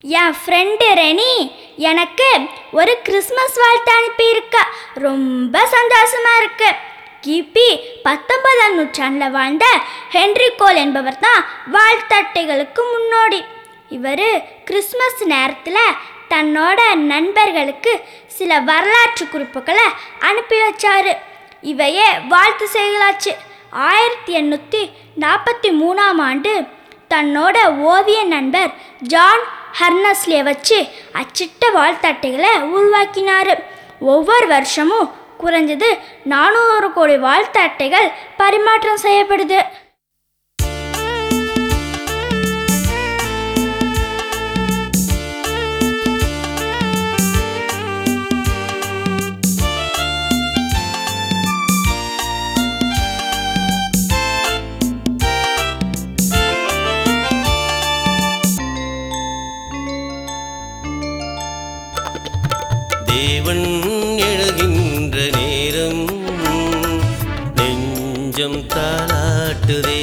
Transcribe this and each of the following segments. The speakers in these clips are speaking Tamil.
என் ஃப்ரெண்டு ரெனி எனக்கு ஒரு கிறிஸ்மஸ் வாழ்த்து அனுப்பியிருக்கா ரொம்ப சந்தோஷமா இருக்கு கிபி பத்தொன்பதாம் நூற்றாண்டில் வாழ்ந்த ஹென்ரி கோல் என்பவர் தான் வாழ்த்தட்டைகளுக்கு முன்னோடி இவர் கிறிஸ்மஸ் நேரத்தில் தன்னோட நண்பர்களுக்கு சில வரலாற்று குறிப்புகளை அனுப்பி வச்சாரு இவையே வாழ்த்து செய்களாச்சு ஆயிரத்தி எண்ணூற்றி நாற்பத்தி மூணாம் ஆண்டு தன்னோட ஓவிய நண்பர் ஜான் ஹர்னஸ்லியை வச்சு அச்சிட்ட வாழ்த்தட்டைகளை உருவாக்கினார் ஒவ்வொரு வருஷமும் குறைஞ்சது நானூறு கோடி வாழ்த்து அட்டைகள் பரிமாற்றம் செய்யப்படுது தேவன் எழுகின்ற நேரம் நெஞ்சம் தாளாட்டுதே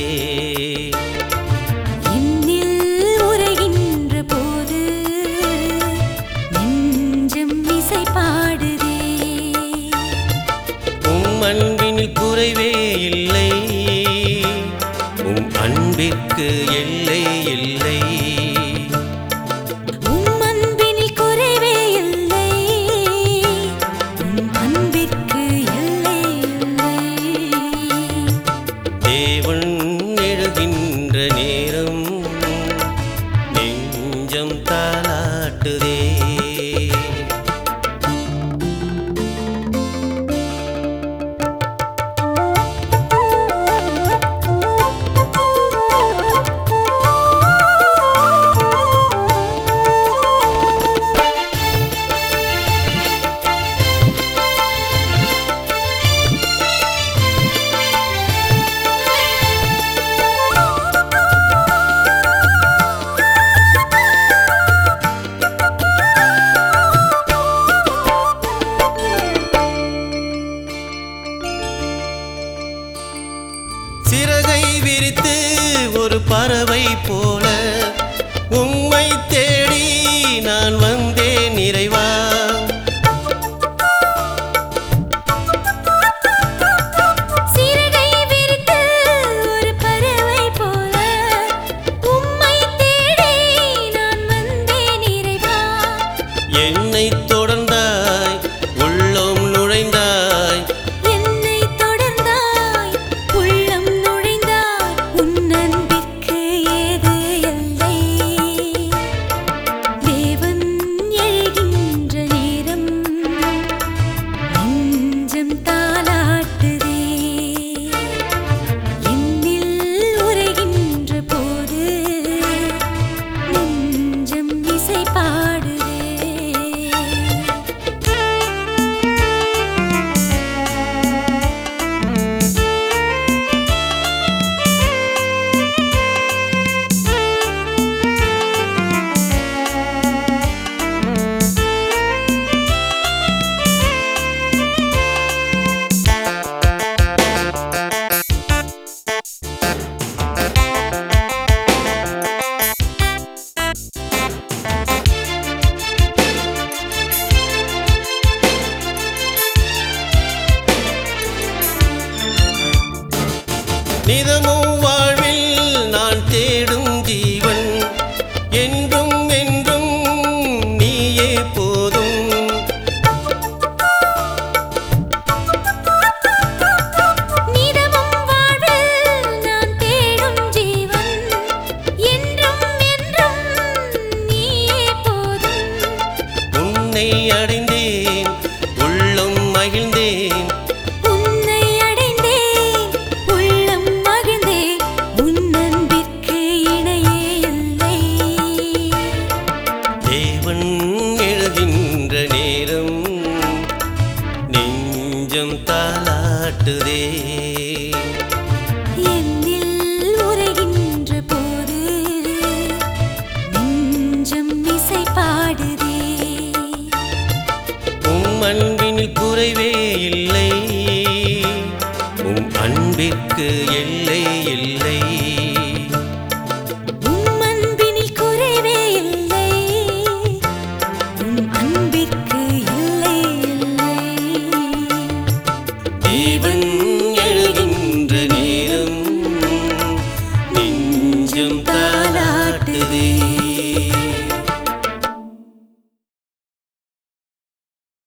என்னில் உரைகின்ற போது நெஞ்சம் இசை பாடுதே உம் அன்பினில் குறைவே இல்லை உம் அன்பிற்கு எல்லை இல்லை உம் அன்பினில் குறைவே இல்லை உம் அன்பிற்கு எல்லை இல்லை தேவன் எழுகின்ற நேரம் நெஞ்சம் தாளாட்டுதே சிறகை விரித்து ஒரு பறவை போல உம்மை தேடி நான் வந்தேன் நிறைவா சிறகை விரித்து ஒரு பறவை போல உம்மை தேடி நான் வந்தேன் இறைவா என்னை தொடர்ந்தாய் உள்ளம் நுழைந்தாய் என்னை தொடர்ந்தாய் உள்ளம் நுழைந்தாய் உன் அன்பிற்கு ஏது எல்லை தேவன் எழுகின்ற நேரம் நெஞ்சம் தாளாட்டுதே என்னில் உரைகின்ற போது நெஞ்சம் இசை பாடுதே நிதமும் வாழ்வில் நான் தேடும் ஜீவன் என்றும் என்றும் நீயே போதும் நிதமும் வாழ்வில் நான் தேடும் ஜீவன் என்றும் என்றும் நீயே போதும் உன்னை அடைந்தேன் உள்ளம் மகிழ்ந்தேன் உன்னை அடைந்தேன் உள்ளம் மகிழ்ந்தேன் உன் அன்பிற்கு இணையே இல்லை தேவன் எழுகின்ற நேரம் நெஞ்சம் தாளாட்டுதே என்னில் உரைகின்ற போது நெஞ்சம் இசை பாடுதே உம் அன்பினில் குறைவே இல்லை உம் அன்பிற்கு எல்லை இல்லை